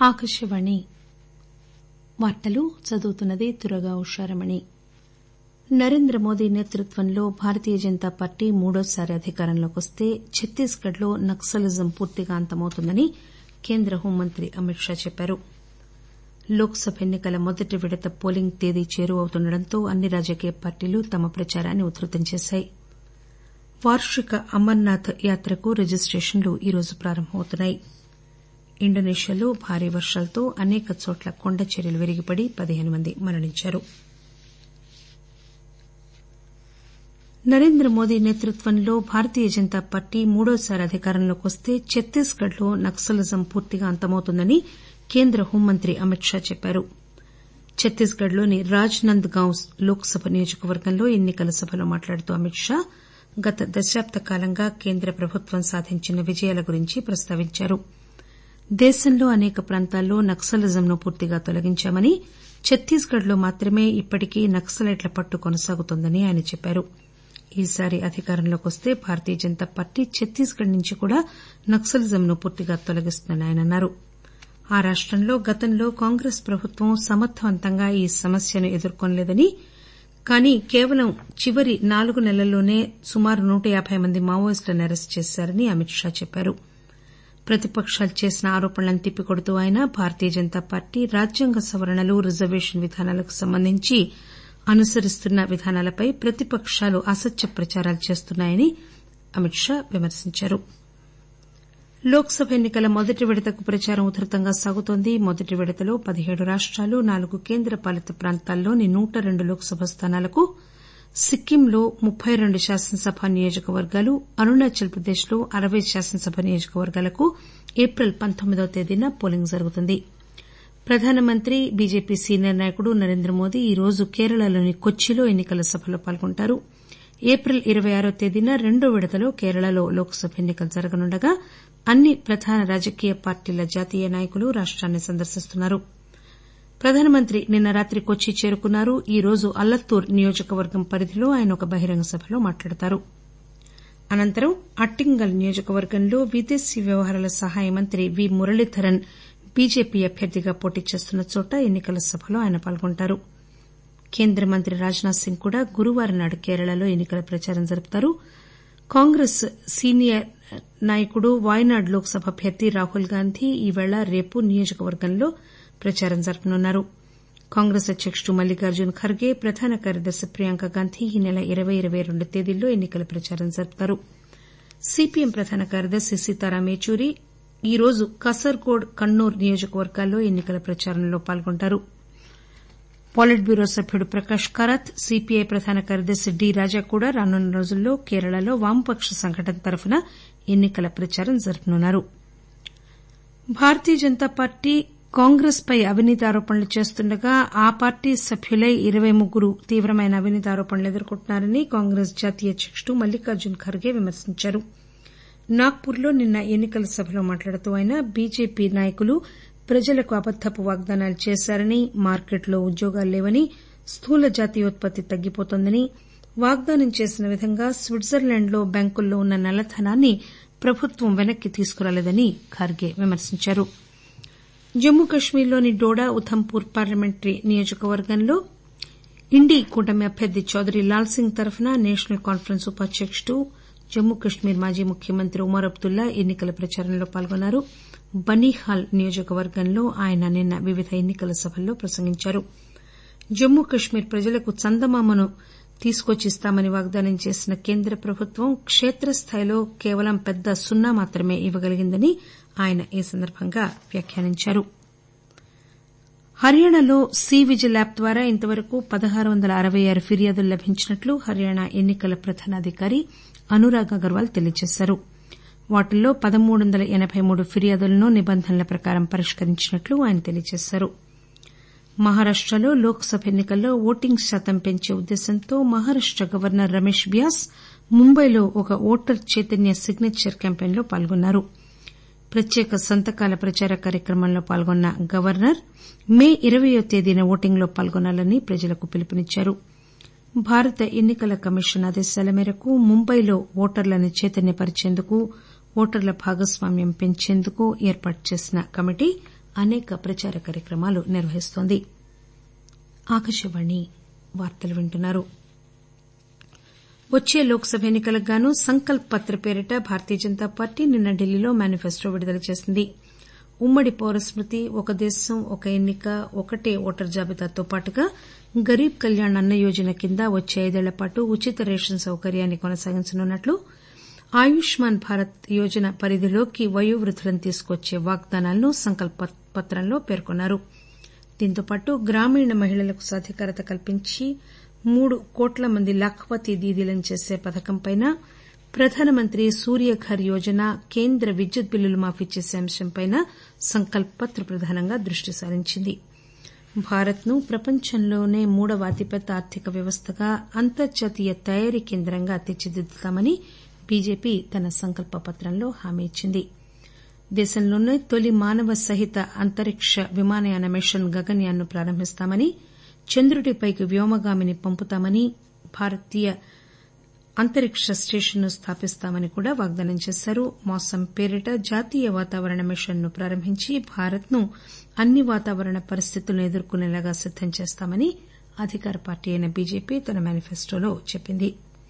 ఆకాశవాణి వార్తలు చదువుతున్నది దుర్గా ఉషారమణి నరేంద్ర మోదీ నేతృత్వంలో భారతీయ జనతా పార్టీ మూడోసారి అధికారంలోకి వస్తే ఛత్తీస్ గఢ్ లో నక్సలిజం పూర్తిగా అంతమవుతుందని కేంద్ర హోంమంత్రి అమిత్ షా చెప్పారు లోక్ సభ ఎన్ని కల మొదటి విడత పోలింగ్ తేదీ చేరువవుతుండటంతో అన్ని రాజకీయ పార్టీలు తమ ప్రచారాన్ని ఉధృతం చేశాయి వార్షిక అమర్నాథ్ యాత్రకు రిజిస్టేషన్లు ఈరోజు ప్రారంభమవుతున్నాయి ఇండోనేషియాలో భారీ వర్షాలతో అనేక చోట్ల కొండ చర్యలు విరిగిపడి పదిహేను మంది మరణించారు నరేంద్ర మోదీ నేతృత్వంలో భారతీయ జనతా పార్టీ మూడోసారి అధికారంలోకి వస్తే ఛత్తీస్ గఢ్ లో నక్సలిజం పూర్తిగా అంతమవుతుందని కేంద్ర హోంమంత్రి అమిత్ షా చెప్పారు ఛత్తీస్ గఢ్ లోని రాజ్ నంద్ గావ్ లోక్ సభ నియోజకవర్గంలో ఎన్ని కల సభలో మాట్లాడుతూ అమిత్ షా గత దశాబ్ద కాలంగా కేంద్ర ప్రభుత్వం సాధించిన విజయాల గురించి ప్రస్తావించారు దేశంలో అనేక ప్రాంతాల్లో నక్సలిజంను పూర్తిగా తొలగించామని ఛత్తీస్ గఢ్ లో మాత్రమే ఇప్పటికీ నక్సలైట్ల పట్టు కొనసాగుతోందని ఆయన చెప్పారు ఈసారి అధికారంలోకి వస్తే భారతీయ జనతా పార్టీ ఛత్తీస్ గఢ్ నుంచి కూడా నక్సలిజంను పూర్తిగా తొలగిస్తుందని ఆయన అన్నారు ఆ రాష్టంలో గతంలో కాంగ్రెస్ ప్రభుత్వం సమర్దవంతంగా ఈ సమస్యను ఎదుర్కొనలేదని కానీ కేవలం చివరి నాలుగు నెలల్లోనే సుమారు నూట యాబై మంది మావోయిస్టులను అరెస్టు చేశారని అమిత్ షా చెప్పారు ప్రతిపకాలు చేసిన ఆరోపణలను తిప్పికొడుతూ ఆయన భారతీయ జనతా పార్టీ రాజ్యాంగ సవరణలు రిజర్వేషన్ విధానాలకు సంబంధించి అనుసరిస్తున్న విధానాలపై ప్రతిపకాలు అసత్య ప్రచారాలు చేస్తున్నాయని అమిత్ షా విమర్శించారు లోక్ సభ ఎన్ని కల మొదటి విడతకు ప్రచారం ఉధృతంగా సాగుతోంది మొదటి విడతలో పదిహేడు రాష్టాలు నాలుగు కేంద్ర పాలిత ప్రాంతాల్లోని నూట రెండు లోక్ సభ స్థానాలకు సిక్కింలో ముప్పై రెండు శాసనసభ నియోజకవర్గాలు అరుణాచల్ ప్రదేశ్ లో అరవై శాసనసభ నియోజకవర్గాలకు ఏప్రిల్ పంతొమ్మిదవ తేదీన పోలింగ్ జరుగుతుంది ప్రధానమంత్రి బీజేపీ సీనియర్ నాయకుడు నరేంద్రమోదీ ఈరోజు కేరళలోని కొచ్చిలో ఎన్ని కల సభలో పాల్గొంటారు ఏప్రిల్ ఇరవై ఆరవ తేదీన రెండో విడతలో కేరళలో లోక్ సభ ఎన్ని కలు జరగనుండగా అన్ని ప్రధాన రాజకీయ పార్టీల జాతీయ నాయకులు రాష్టాన్ని సందర్శిస్తున్నారు ప్రధానమంత్రి నిన్న రాత్రి కొచ్చి చేరుకున్నారు ఈరోజు అల్లత్తూర్ నియోజకవర్గం పరిధిలో ఆయన ఒక బహిరంగ సభలో మాట్లాడతారు అనంతరం అట్టింగల్ నియోజకవర్గంలో విదేశీ వ్యవహారాల సహాయ మంత్రి వి మురళీధరన్ బీజేపీ అభ్యర్థిగా పోటీ చేస్తున్న చోట ఎన్ని కల సభలో ఆయన పాల్గొంటారు కేంద్ర మంత్రి రాజ్ నాథ్ సింగ్ కూడా గురువారం నాడు కేరళలో ఎన్ని కల ప్రచారం జరుపుతారు కాంగ్రెస్ సీనియర్ నాయకుడు వాయనాడ్ లోక్ సభ అభ్యర్థి రాహుల్ గాంధీ ఈరోజు రేపు నియోజకవర్గంలో ప్రచారం జరపనున్నారు కాంగ్రెస్ అధ్యకుడు మల్లికార్జున్ ఖర్గే ప్రధాన కార్యదర్శి ప్రియాంక గాంధీ ఈ నెల ఇరవై ఇరవై రెండు తేదీల్లో ఎన్ని కల ప్రచారం జరుపుతారు సీపీఎం ప్రధాన కార్యదర్శి సీతారాం ఏచూరి ఈరోజు కాసర్గోడ్ కన్నూర్ నియోజకవర్గాల్లో ఎన్ని కల ప్రచారంలో పాల్గొంటారు పోలిట్ బ్యూరో సభ్యుడు ప్రకాష్ కారత్ సీపీఐ ప్రధాన కార్యదర్శి డి రాజా కూడా రానున్న రోజుల్లో కేరళలో వామపక్ష సంఘటన తరఫున ఎన్ని కల ప్రచారం జరపనున్నారు భారతీయ జనతా పార్టీ కాంగ్రెస్ పై అవినీతి ఆరోపణలు చేస్తుండగా ఆ పార్టీ సభ్యులే ఇరవై ముగ్గురు తీవ్రమైన అవినీతి ఆరోపణలు ఎదుర్కొంటున్నారని కాంగ్రెస్ జాతీయ అధ్యకుడు మల్లికార్జున్ ఖర్గే విమర్శించారు నాగ్పూర్ లో నిన్న ఎన్ని కల సభలో మాట్లాడుతూ ఆయన బీజేపీ నాయకులు ప్రజలకు అబద్దపు వాగ్దానాలు చేశారని మార్కెట్లో ఉద్యోగాలు లేవని స్థూల జాతీయోత్పత్తి తగ్గిపోతోందని వాగ్దానం చేసిన విధంగా స్విట్జర్లాండ్ లో బ్యాంకుల్లో ఉన్న నల్లధనాన్ని ప్రభుత్వం వెనక్కి తీసుకురాలేదని ఖర్గే విమర్శించారు జమ్మూ కశ్మీర్లోని డోడా ఉధంపూర్ పార్లమెంటరీ నియోజకవర్గంలో ఇండీ కూటమి అభ్యర్థి చౌదరి లాల్ సింగ్ తరఫున నేషనల్ కాన్పరెన్స్ ఉపాధ్యకుడు జమ్మూ కశ్మీర్ మాజీ ముఖ్యమంత్రి ఉమర్ అబ్దుల్లా ఎన్ని కల ప్రచారంలో పాల్గొన్నారు బనీహాల్ నియోజకవర్గంలో ఆయన నిన్న వివిధ ఎన్ని కల సభల్లో ప్రసంగించారు జమ్మూ కశ్మీర్ ప్రజలకు చందమామను తీసుకొచ్చి ఇస్తామని వాగ్దానం చేసిన కేంద్ర ప్రభుత్వం కేత్రస్థాయిలో కేవలం పెద్ద సున్నా మాత్రమే ఇవ్వగలిగిందని ఆయన ఈ సందర్భంగా వ్యాఖ్యానించారు హర్యానాలో సి విజిల్ యాప్ ద్వారా ఇంతవరకు పదహారు వందల అరవై ఆరు ఫిర్యాదులు లభించినట్లు హర్యానా ఎన్ని కల ప్రధానాధికారి అనురాగ్ అగర్వాల్ తెలియజేశారు వాటిల్లో పదమూడు వందల ఎనబై మూడు ఫిర్యాదులను నిబంధనల ప్రకారం పరిష్కరించినట్లు ఆయన తెలియజేశారు మహారాష్టలో లోక్ సభ ఎన్ని కల్లో ఓటింగ్ శాతం పెంచే ఉద్దేశంతో మహారాష్ట గవర్నర్ రమేష్ బ్యాస్ ముంబైలో ఒక ఓటర్ చైతన్య సిగ్నేచర్ క్యాంపెయిన్ లో పాల్గొన్నారు ప్రత్యేక సంతకాల ప్రచార కార్యక్రమంలో పాల్గొన్న గవర్నర్ మే ఇరవయో తేదీన ఓటింగ్ లో పాల్గొనాలని ప్రజలకు పిలుపునిచ్చారు భారత ఎన్ని కల కమిషన్ ఆదేశాల మేరకు ముంబైలో ఓటర్లను చైతన్యపరిచేందుకు ఓటర్ల భాగస్వామ్యం పెంచేందుకు ఏర్పాటు చేసిన కమిటీ అనేక ప్రచార కార్యక్రమాలు నిర్వహిస్తోంది వచ్చే లోక్ సభ ఎన్ని కలకు గాను సంకల్ప్ పత్ర పేరిట భారతీయ జనతా పార్టీ నిన్న ఢిల్లీలో మేనిఫెస్టో విడుదల చేసింది ఉమ్మడి పౌరస్మృతి ఒక దేశం ఒక ఎన్ని క ఒకటే ఓటరు జాబితాతో పాటుగా గరీబ్ కళ్యాణ్ అన్న యోజన కింద వచ్చే ఐదేళ్ల పాటు ఉచిత రేషన్ సౌకర్యాన్ని కొనసాగించనున్నట్లు ఆయుష్మాన్ భారత్ యోజన పరిధిలోకి వయోవృద్దులను తీసుకువచ్చే వాగ్దానాలను సంకల్ప్ పత్రంలో పేర్కొన్నారు దీంతోపాటు గ్రామీణ మహిళలకు సాధికారత కల్పించి మూడు కోట్ల మంది లఖపతి దీదీలను చేసే పథకంపై ప్రధానమంత్రి సూర్యఘర్ యోజన కేంద్ర విద్యుత్ బిల్లులు మాఫీ చేసే అంశంపై సంకల్ప్ పత్ర ప్రధానంగా దృష్టి సారించింది భారత్ ను ప్రపంచంలోనే మూడవ అతిపెద్ద ఆర్థిక వ్యవస్థగా అంతర్జాతీయ తయారీ కేంద్రంగా తీర్చిదిద్దుతామని బీజేపీ తన సంకల్ప పత్రంలో హామీ ఇచ్చింది దేశంలోనే తొలి మానవ సహిత అంతరిక్ష విమానయాన మిషన్ గగన్యాన్ ను ప్రారంభిస్తామని చంద్రుడిపైకి వ్యోమగామిని పంపుతామని భారతీయ అంతరిక్ష స్టేషన్ ను స్థాపిస్తామని కూడా వాగ్దానం చేశారు మౌసమ్ పేరిట జాతీయ వాతావరణ మిషన్ ను ప్రారంభించి భారత్ ను అన్ని వాతావరణ పరిస్థితులను ఎదుర్కొనేలాగా సిద్దం చేస్తామని అధికార పార్టీ అయిన బీజేపీ తన మేనిఫెస్టోలో చెప్పింది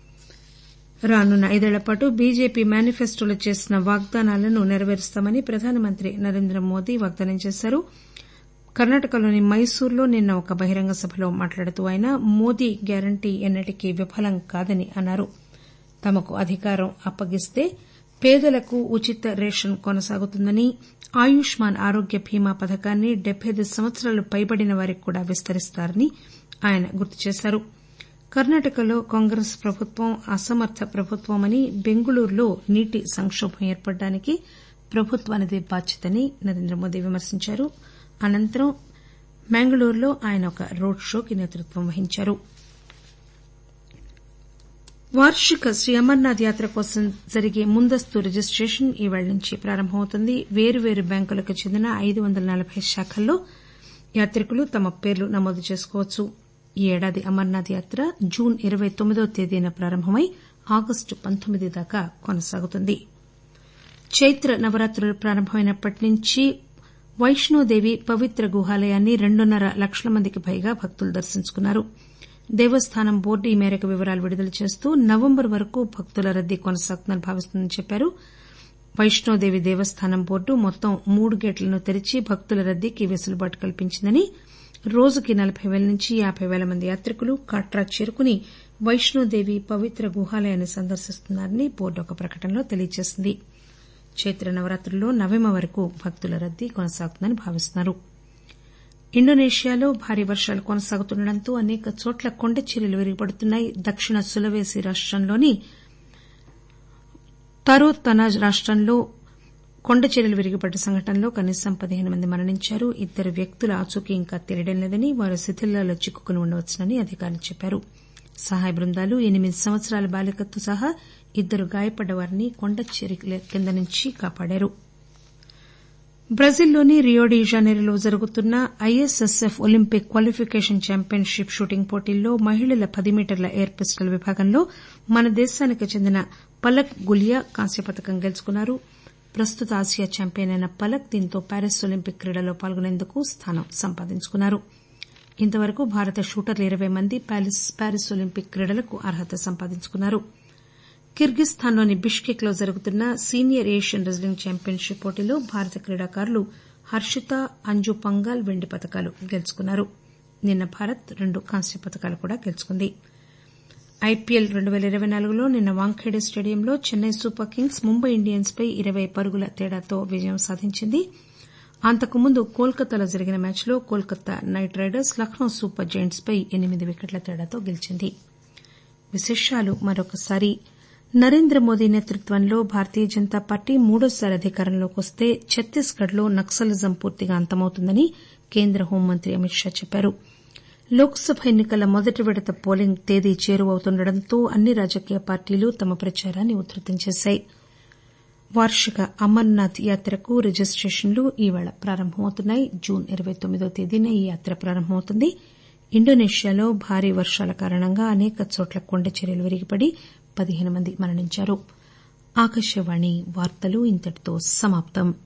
రానున్న ఐదేళ్ల పాటు బీజేపీ మేనిఫెస్టోలో చేసిన వాగ్దానాలను నెరవేరుస్తామని ప్రధానమంత్రి నరేంద్ర మోదీ వాగ్దానం చేశారు కర్నాటకలోని మైసూరులో నిన్న ఒక బహిరంగ సభలో మాట్లాడుతూ ఆయన మోదీ గ్యారంటీ ఎన్నటికీ విఫలం కాదని అన్నారు తమకు అధికారం అప్పగిస్తే పేదలకు ఉచిత రేషన్ కొనసాగుతుందని ఆయుష్మాన్ ఆరోగ్య బీమా పథకాన్ని డెబ్బై ఐదు సంవత్సరాలు పైబడిన వారికి కూడా విస్తరిస్తారని ఆయన గుర్తు చేశారు కర్నాటకలో కాంగ్రెస్ ప్రభుత్వం అసమర్థ ప్రభుత్వమని బెంగళూరులో నీటి సంకోభం ఏర్పడడానికి ప్రభుత్వానిదే బాధ్యతని నరేంద్ర మోదీ విమర్శించారు అనంతరం మంగళూరులో ఆయన ఒక రోడ్ షోకి నేతృత్వం వహించారు వార్షిక శ్రీ అమర్నాథ్ యాత్ర కోసం జరిగే ముందస్తు రిజిస్టేషన్ ఈరోజు నుంచి ప్రారంభమవుతుంది వేర్వేరు బ్యాంకులకు చెందిన ఐదు వందల నలబై శాఖల్లో యాత్రికులు తమ పేర్లు నమోదు చేసుకోవచ్చు ఈ ఏడాది అమర్నాథ్ యాత్ర జూన్ ఇరవై తొమ్మిదవ తేదీన ప్రారంభమై ఆగస్టు పంతొమ్మిది దాకా కొనసాగుతుంది చైత్ర నవరాత్రులు ప్రారంభమైనప్పటి నుంచి వైష్ణోదేవి పవిత్ర గుహాలయాన్ని రెండున్నర లక్షల మందికి పైగా భక్తులు దర్శించుకున్నారు దేవస్థానం బోర్డు ఈ మేరకు వివరాలు విడుదల చేస్తూ నవంబర్ వరకు భక్తుల రద్దీ కొనసాగుతుందని భావిస్తోందని చెప్పారు వైష్ణోదేవి దేవస్థానం బోర్డు మొత్తం మూడు గేట్లను తెరిచి భక్తుల రద్దీకి వెసులుబాటు కల్పించిందని రోజుకి నలబై పేల నుంచి యాబై పేల మంది యాత్రికులు కాట్రా చేరుకుని వైష్ణోదేవి పవిత్ర గుహాలయాన్ని సందర్శిస్తున్నారని బోర్డు ఒక ప్రకటనలో తెలియజేసింది చైత్ర నవరాత్రుల్లో నవమి వరకు భక్తుల రద్దీ కొనసాగుతుందని భావిస్తున్నారు ఇండోనేషియాలో భారీ వర్షాలు కొనసాగుతుండటంతో అనేక చోట్ల కొండచర్యలు విరిగిపడుతున్నాయి దక్షిణ సులవేసి రాష్టంలోని తరో తనాజ్ రాష్టంలో కొండచర్యలు విరిగిపడ్డ సంఘటనలో కనీసం పదిహేను మంది మరణించారు ఇద్దరు వ్యక్తుల ఆచూకీ ఇంకా తెలియడం లేదని వారు శిథిలాల్లో చిక్కుకుని ఉండవచ్చునని అధికారులు చెప్పారు సహాయ బృందాలు ఎనిమిది సంవత్సరాల బాలికతో సహా ఇద్దరు గాయపడ్డ వారిని కొండచర్యల కింద నుంచి కాపాడారు బ్రెజిల్లోని రియో డి జనీరోలో జరుగుతున్న I S S F Olympic qualification championship shooting పోటీల్లో మహిళల పది మీటర్ల ఎయిర్ పిస్టల్ విభాగంలో మన దేశానికి చెందిన పలక్ గులియా కాంస్య పతకం గెలుచుకున్నారు ప్రస్తుత ఆసియా చాంపియన్ అయిన పలక్ దీంతో ప్యారిస్ ఒలింపిక్ క్రీడల్లో పాల్గొనేందుకు స్థానం సంపాదించుకున్నారు ఇంతవరకు భారత షూటర్లు ఇరవై మంది ప్యారిస్ ఒలింపిక్ క్రీడలకు అర్హత సంపాదించుకున్నారు కిర్గిస్థాన్ లోని బిష్కెక్ లో జరుగుతున్న సీనియర్ ఏషియన్ రెజ్లింగ్ ఛాంపియన్షిప్ పోటీలో భారత క్రీడాకారులు హర్షిత అంజు పంగాల్ వెండి పతకాలు గెలుచుకున్నారు నిన్న భారత్ రెండు కాంస్య పతకాలు కూడా గెలుచుకుంది ఐపీఎల్ రెండు పేల ఇరవై నాలుగులో నిన్న వాంఖేడే స్టేడియంలో Chennai super kings Mumbai Indians పై ఇరవై పరుగుల తేడాతో విజయం సాధించింది అంతకుముందు కోల్కతాలో జరిగిన మ్యాచ్లో Kolkata knight riders Lucknow super giants పై ఎనిమిది వికెట్ల తేడాతో గెలిచింది విశేషాలు మరొకసారి నరేంద్ర మోదీ నేతృత్వంలో భారతీయ జనతా పార్టీ మూడోసారి అధికారంలోకి వస్తే ఛత్తీస్గఢ్ లో నక్సలిజం పూర్తిగా అంతమవుతుందని కేంద్ర హోంమంత్రి అమిత్ షా చెప్పారు లోక్ సభ ఎన్ని కల మొదటి విడత పోలింగ్ తేదీ చేరువవుతుండటంతో అన్ని రాజకీయ పార్టీలు తమ ప్రచారాన్ని ఉధృతం చేశాయి వార్షిక అమర్నాథ్ యాత్రకు రిజిస్టేషన్లు ఈరోజు ప్రారంభమవుతున్నాయి జూన్ ఇరవై తొమ్మిదవ తేదీన ఈ యాత్ర ప్రారంభమవుతుంది ఇండోనేషియాలో భారీ వర్షాల కారణంగా అనేక చోట్ల కొండచర్యలు విరిగిపడి పదిహేను మంది మరణించారు